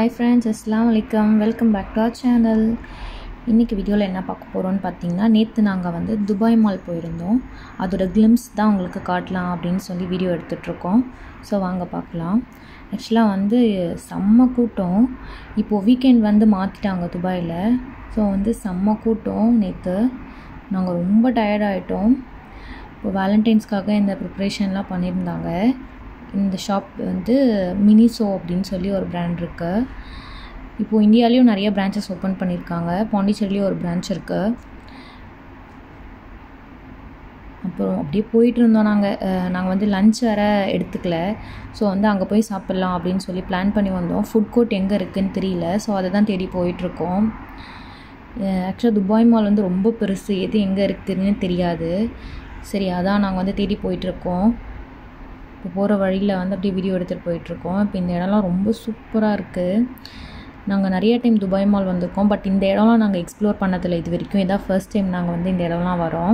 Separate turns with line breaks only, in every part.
hi friends அஸ்லாம் வலைக்கம் welcome back to our channel இன்றைக்கி வீடியோவில் என்ன பார்க்க போகிறோன்னு பார்த்தீங்கன்னா நேற்று நாங்கள் வந்து துபாய் மால் போயிருந்தோம் அதோட கிளிம்ஸ் தான் உங்களுக்கு காட்டலாம் அப்படின்னு சொல்லி வீடியோ எடுத்துகிட்ருக்கோம் ஸோ வாங்க பார்க்கலாம் ஆக்சுவலாக வந்து செம்ம கூட்டம் இப்போது வீக்கெண்ட் வந்து மாற்றிட்டாங்க துபாயில் ஸோ வந்து செம்ம கூட்டம் நேற்று நாங்கள் ரொம்ப டயர்டாகிட்டோம் இப்போ வேலண்டைன்ஸ்க்காக இந்த ப்ரிப்ரேஷன்லாம் பண்ணியிருந்தாங்க இந்த ஷாப் வந்து மினிசோ அப்படின்னு சொல்லி ஒரு பிராண்ட் இருக்குது இப்போது இந்தியாலேயும் நிறைய பிரான்ச்சஸ் ஓப்பன் பண்ணியிருக்காங்க பாண்டிச்சேரிலேயும் ஒரு பிரான்ச் இருக்குது அப்புறம் அப்படியே போயிட்டு இருந்தோம் நாங்கள் நாங்கள் வந்து லஞ்ச் வேறு எடுத்துக்கல ஸோ வந்து அங்கே போய் சாப்பிட்லாம் அப்படின்னு சொல்லி பிளான் பண்ணி வந்தோம் ஃபுட் கோர்ட் எங்கே இருக்குதுன்னு தெரியல ஸோ அதை தான் தேடி போயிட்டுருக்கோம் ஆக்சுவலாக துபாய் மால் வந்து ரொம்ப பெருசு எது எங்கே இருக்குதுன்னு தெரியாது சரி அதான் நாங்கள் வந்து தேடி போயிட்டுருக்கோம் இப்போ போகிற வழியில் வந்து அப்படியே வீடியோ எடுத்துகிட்டு போயிட்டுருக்கோம் இப்போ இந்த இடம்லாம் ரொம்ப சூப்பராக இருக்குது நாங்கள் நிறைய டைம் துபாய் மால் வந்திருக்கோம் பட் இந்த இடம்லாம் நாங்கள் எக்ஸ்ப்ளோர் பண்ணதில்லை இது வரைக்கும் இதான் ஃபர்ஸ்ட் டைம் நாங்கள் வந்து இந்த இடம்லாம் வரோம்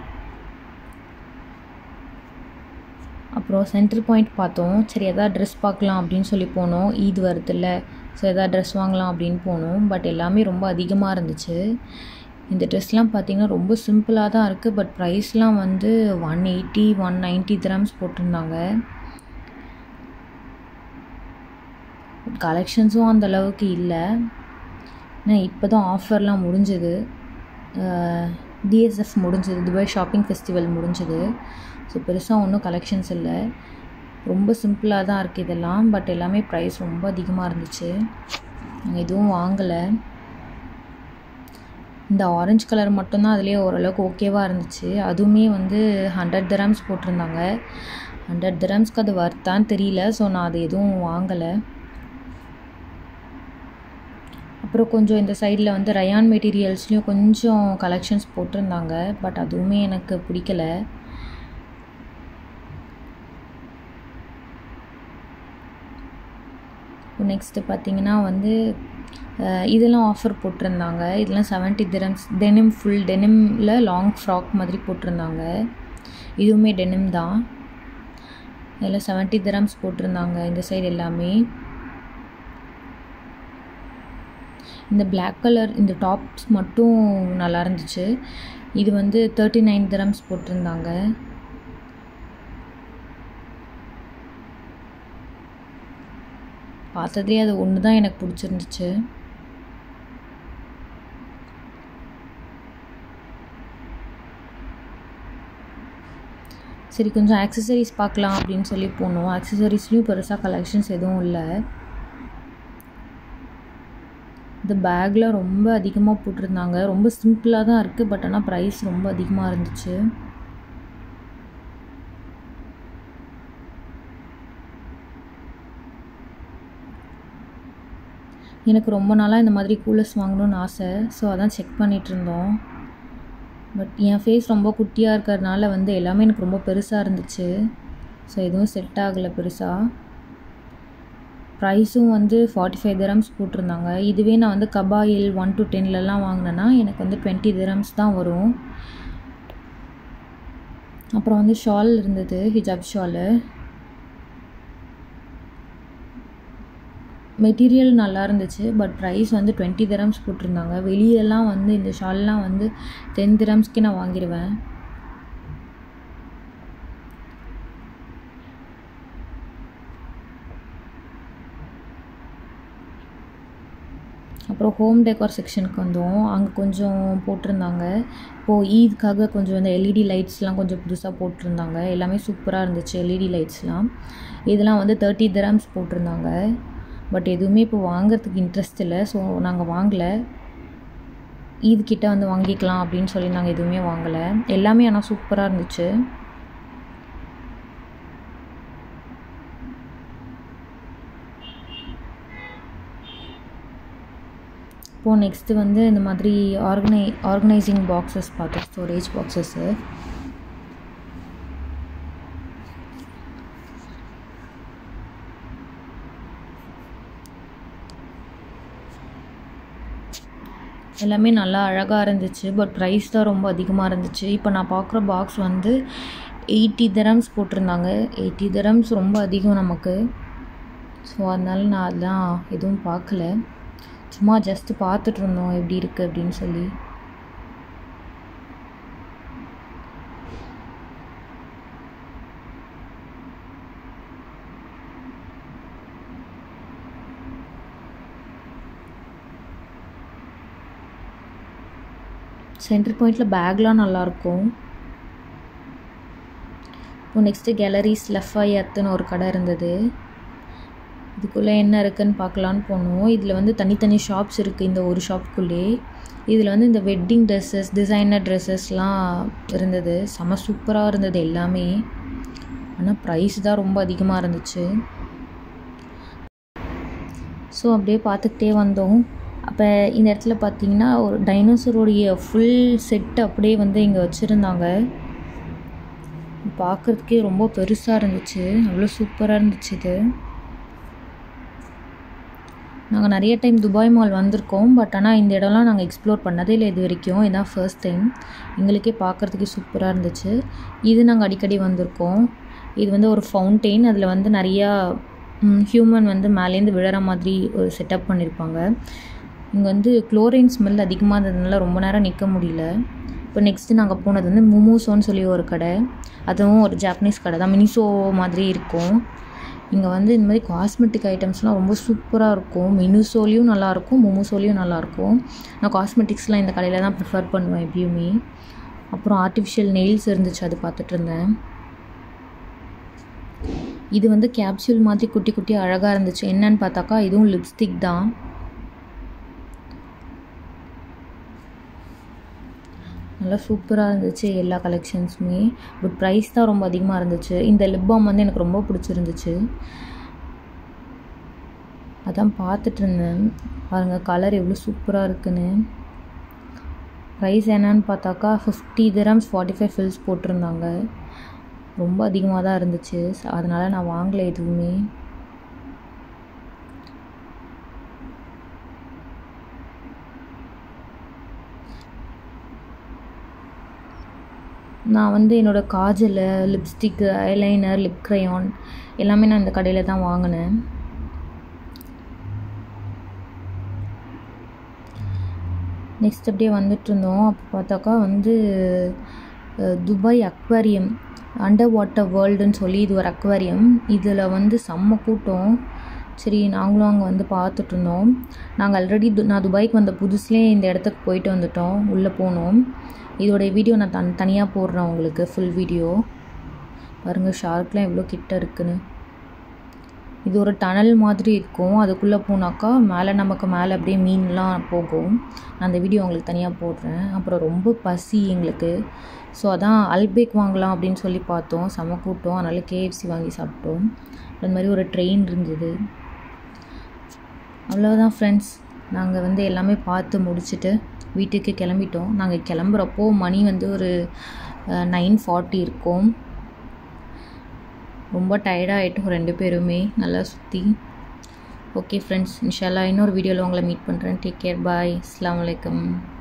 அப்புறம் சென்ட்ரல் பாயிண்ட் பார்த்தோம் சரி எதாவது ட்ரெஸ் பார்க்கலாம் அப்படின்னு சொல்லி போனோம் ஈத் வருதுல்ல ஸோ எதாவது ட்ரெஸ் வாங்கலாம் அப்படின்னு போனோம் பட் எல்லாமே ரொம்ப அதிகமாக இருந்துச்சு இந்த ட்ரெஸ்லாம் பார்த்திங்கன்னா ரொம்ப சிம்பிளாக தான் இருக்குது பட் ப்ரைஸ்லாம் வந்து one eighty one ninety grams போட்டிருந்தாங்க கலெக்ஷன்ஸும் அந்த அளவுக்கு இல்லை ஏன்னா இப்போ தான் ஆஃபர்லாம் முடிஞ்சுது டிஎஸ்எஃப் முடிஞ்சது துபாய் ஷாப்பிங் ஃபெஸ்டிவல் முடிஞ்சது ஸோ பெருசாக ஒன்றும் கலெக்ஷன்ஸ் இல்லை ரொம்ப சிம்பிளாக தான் இருக்குது இதெல்லாம் பட் எல்லாமே ப்ரைஸ் ரொம்ப அதிகமாக இருந்துச்சு நாங்கள் எதுவும் வாங்கலை இந்த ஆரஞ்சு கலர் மட்டும்தான் அதுலேயே ஓரளவுக்கு ஓகேவாக இருந்துச்சு அதுவுமே வந்து ஹண்ட்ரட் திரம்ஸ் போட்டிருந்தாங்க ஹண்ட்ரட் திரம்ஸ்க்கு அது வர்த்தான்னு தெரியல ஸோ நான் அது எதுவும் வாங்கலை அப்புறம் கொஞ்சம் இந்த சைடில் வந்து ரயான் மெட்டீரியல்ஸ்லேயும் கொஞ்சம் கலெக்ஷன்ஸ் போட்டிருந்தாங்க பட் அதுவுமே எனக்கு பிடிக்கல நெக்ஸ்ட்டு பார்த்தீங்கன்னா வந்து இதெல்லாம் ஆஃபர் போட்டிருந்தாங்க இதெல்லாம் செவன்ட்டி திரம்ஸ் டெனிம் ஃபுல் டெனிமில் லாங் ஃப்ராக் மாதிரி போட்டிருந்தாங்க இதுவுமே டெனிம் தான் இதில் செவன்ட்டி திரம்ஸ் போட்டிருந்தாங்க இந்த சைடு எல்லாமே இந்த பிளாக் கலர் இந்த டாப்ஸ் மட்டும் நல்லா இருந்துச்சு இது வந்து தேர்ட்டி நைன் திரம்ஸ் போட்டிருந்தாங்க பார்த்ததுலேயே அது ஒன்று தான் எனக்கு பிடிச்சிருந்துச்சு சரி கொஞ்சம் ஆக்சசரிஸ் பார்க்கலாம் அப்படின்னு சொல்லி போனோம் ஆக்சசரிஸ்லேயும் பெருசாக கலெக்ஷன்ஸ் எதுவும் இல்லை இந்த பேக்கில் ரொம்ப அதிகமாக போட்டிருந்தாங்க ரொம்ப சிம்பிளாக தான் இருக்குது பட் ஆனால் ப்ரைஸ் ரொம்ப அதிகமாக இருந்துச்சு எனக்கு ரொம்ப நாளாக இந்த மாதிரி கூலர்ஸ் வாங்கணும்னு ஆசை ஸோ அதான் செக் பண்ணிகிட்டு இருந்தோம் பட் என் ஃபேஸ் ரொம்ப குட்டியாக இருக்கிறதுனால வந்து எல்லாமே எனக்கு ரொம்ப பெருசாக இருந்துச்சு ஸோ எதுவும் செட் ஆகலை பெருசாக ப்ரைஸும் வந்து ஃபார்ட்டி ஃபைவ் திரம்ஸ் போட்டிருந்தாங்க இதுவே நான் வந்து கபாயில் ஒன் டு டென்லலாம் வாங்கினேன்னா எனக்கு வந்து டுவெண்ட்டி திரம்ஸ் தான் வரும் அப்புறம் வந்து ஷால் இருந்தது ஹிஜாப் ஷாலு மெட்டீரியல் நல்லா இருந்துச்சு பட் ப்ரைஸ் வந்து டுவெண்ட்டி திரம்ஸ் போட்டிருந்தாங்க வெளியெல்லாம் வந்து இந்த ஷால்லாம் வந்து டென் திரம்ஸ்க்கே நான் வாங்கிடுவேன் அப்புறம் ஹோம் டெக்கார் செக்ஷனுக்கு வந்தோம் அங்கே கொஞ்சம் போட்டிருந்தாங்க இப்போது ஈத்க்காக கொஞ்சம் இந்த எல்இடி லைட்ஸ்லாம் கொஞ்சம் புதுசாக போட்டிருந்தாங்க எல்லாமே சூப்பராக இருந்துச்சு எல்இடி லைட்ஸ்லாம் இதெல்லாம் வந்து தேர்ட்டி திரம்ஸ் போட்டிருந்தாங்க பட் எதுவுமே இப்போ வாங்கிறதுக்கு இன்ட்ரெஸ்ட் இல்லை ஸோ நாங்கள் வாங்கலை ஈத்கிட்ட வந்து வாங்கிக்கலாம் அப்படின்னு சொல்லி நாங்கள் எதுவுமே வாங்கலை எல்லாமே ஆனால் சூப்பராக இருந்துச்சு இப்போது நெக்ஸ்ட்டு வந்து இந்த மாதிரி ஆர்கனை ஆர்கனைசிங் பாக்ஸஸ் பார்த்தோம் ஸ்டோரேஜ் பாக்ஸஸ்ஸு எல்லாமே நல்லா அழகாக இருந்துச்சு பட் ப்ரைஸ் தான் ரொம்ப அதிகமாக இருந்துச்சு இப்போ நான் பார்க்குற பாக்ஸ் வந்து எயிட்டி தரம்ஸ் போட்டிருந்தாங்க எயிட்டி தரம்ஸ் ரொம்ப அதிகம் நமக்கு ஸோ அதனால நான் அதெல்லாம் எதுவும் பார்க்கல சும்மா ஜஸ்ட்டு பார்த்துட்டு இருந்தோம் எப்படி இருக்குது அப்படின்னு சொல்லி சென்டர் பாயிண்டில் பேக்லாம் நல்லாயிருக்கும் இப்போ நெக்ஸ்ட்டு கேலரிஸ் லெஃபாயத்துன்னு ஒரு கடை இருந்தது இதுக்குள்ளே என்ன இருக்குன்னு பார்க்கலான்னு போனோம் இதில் வந்து தனித்தனி ஷாப்ஸ் இருக்குது இந்த ஒரு ஷாப்புக்குள்ளே இதில் வந்து இந்த வெட்டிங் ட்ரெஸ்ஸஸ் டிசைனர் ட்ரெஸ்ஸஸ்லாம் இருந்தது செம சூப்பராக இருந்தது எல்லாமே ஆனால் ப்ரைஸ் தான் ரொம்ப அதிகமாக இருந்துச்சு ஸோ அப்படியே பார்த்துக்கிட்டே வந்தோம் அப்போ இந்த இடத்துல பார்த்தீங்கன்னா ஒரு டைனோசருடைய ஃபுல் செட் அப்படியே வந்து இங்கே வச்சுருந்தாங்க பார்க்குறதுக்கே ரொம்ப பெருசாக இருந்துச்சு அவ்வளோ சூப்பராக இருந்துச்சு இது நாங்கள் நிறைய டைம் துபாய் மால் வந்திருக்கோம் பட் ஆனால் இந்த இடம்லாம் நாங்கள் எக்ஸ்ப்ளோர் பண்ணதே இல்லை இது வரைக்கும் இதான் ஃபர்ஸ்ட் டைம் எங்களுக்கே பார்க்குறதுக்கே சூப்பராக இருந்துச்சு இது நாங்கள் அடிக்கடி வந்திருக்கோம் இது வந்து ஒரு ஃபவுண்டெயின் அதில் வந்து நிறையா ஹியூமன் வந்து மேலேருந்து விழற மாதிரி ஒரு செட்டப் பண்ணியிருப்பாங்க இங்கே வந்து குளோரின் ஸ்மெல் அதிகமாக இருந்ததுனால ரொம்ப நேரம் நிற்க முடியல இப்போ நெக்ஸ்ட்டு நாங்கள் போனது வந்து முமூசோன்னு சொல்லி ஒரு கடை அதுவும் ஒரு ஜாப்பனீஸ் கடை தான் மினிசோ மாதிரி இருக்கும் இங்கே வந்து இந்த மாதிரி காஸ்மெட்டிக் ஐட்டம்ஸ்லாம் ரொம்ப சூப்பராக இருக்கும் மினுசோலையும் நல்லாயிருக்கும் மொமோசோலையும் நல்லாயிருக்கும் நான் காஸ்மெட்டிக்ஸ்லாம் இந்த கடையில் தான் ப்ரிஃபர் பண்ணுவேன் எப்பயுமே அப்புறம் ஆர்டிஃபிஷியல் நெயில்ஸ் இருந்துச்சு அது பார்த்துட்டு இருந்தேன் இது வந்து கேப்சூல் மாதிரி குட்டி குட்டி அழகாக இருந்துச்சு என்னன்னு பார்த்தாக்கா இதுவும் லிப்ஸ்டிக் தான் நல்லா சூப்பராக இருந்துச்சு எல்லா கலெக்ஷன்ஸுமே பட் ப்ரைஸ் தான் ரொம்ப அதிகமாக இருந்துச்சு இந்த லிப் பாம் வந்து எனக்கு ரொம்ப பிடிச்சிருந்துச்சு அதான் பார்த்துட்டு இருந்தேன் பாருங்கள் கலர் எவ்வளோ சூப்பராக இருக்குன்னு ப்ரைஸ் என்னன்னு பார்த்தாக்கா fifty grams forty five fils போட்டிருந்தாங்க ரொம்ப அதிகமாக தான் இருந்துச்சு அதனால் நான் வாங்கலை எதுவுமே நான் வந்து என்னோடய kajal lipstick eyeliner lip crayon எல்லாமே நான் இந்த கடையில் தான் வாங்கினேன் நெக்ஸ்ட் அப்படியே வந்துட்டு இருந்தோம் அப்போ பார்த்தாக்கா வந்து துபாய் அக்வாரியம் அண்டர் வாட்டர் வேர்ல்டுன்னு சொல்லி இது ஒரு அக்வாரியம் இதில் வந்து செம்ம கூட்டம் சரி நாங்களும் அங்கே வந்து பார்த்துட்டு இருந்தோம் நாங்கள் ஆல்ரெடி நான் துபாய்க்கு வந்த புதுசுலேயே இந்த இடத்துக்கு போயிட்டு வந்துட்டோம் உள்ளே போனோம் இதோடைய வீடியோ நான் தன் தனியாக போடுறேன் உங்களுக்கு ஃபுல் வீடியோ பாருங்கள் ஷார்க்லாம் எவ்வளோ கிட்ட இருக்குன்னு இது ஒரு டனல் மாதிரி இருக்கும் அதுக்குள்ளே போனாக்கா மேலே நமக்கு மேலே அப்படியே மீன்லாம் போகும் நான் அந்த வீடியோ உங்களுக்கு தனியாக போடுறேன் அப்புறம் ரொம்ப பசி எங்களுக்கு ஸோ அதான் அல்பேக் வாங்கலாம் அப்படின்னு சொல்லி பார்த்தோம் செம கூட்டம் அதனால் கேஎஃப்சி வாங்கி சாப்பிட்டோம் அது மாதிரி ஒரு ட்ரெயின் இருந்தது அவ்வளோதான் ஃப்ரெண்ட்ஸ் நாங்கள் வந்து எல்லாமே பார்த்து முடிச்சுட்டு வீட்டுக்கு கிளம்பிட்டோம் நாங்கள் கிளம்புறப்போ மணி வந்து ஒரு நைன் ஃபார்ட்டி இருக்கும் ரொம்ப டயர்டாகிட்டோம் ரெண்டு பேருமே நல்லா சுற்றி ஓகே ஃப்ரெண்ட்ஸ் இன்ஷால்லா இன்னொரு வீடியோவில் உங்களை மீட் பண்ணுறேன் டேக் கேர் பாய் அஸ்லாம் வலைக்கம்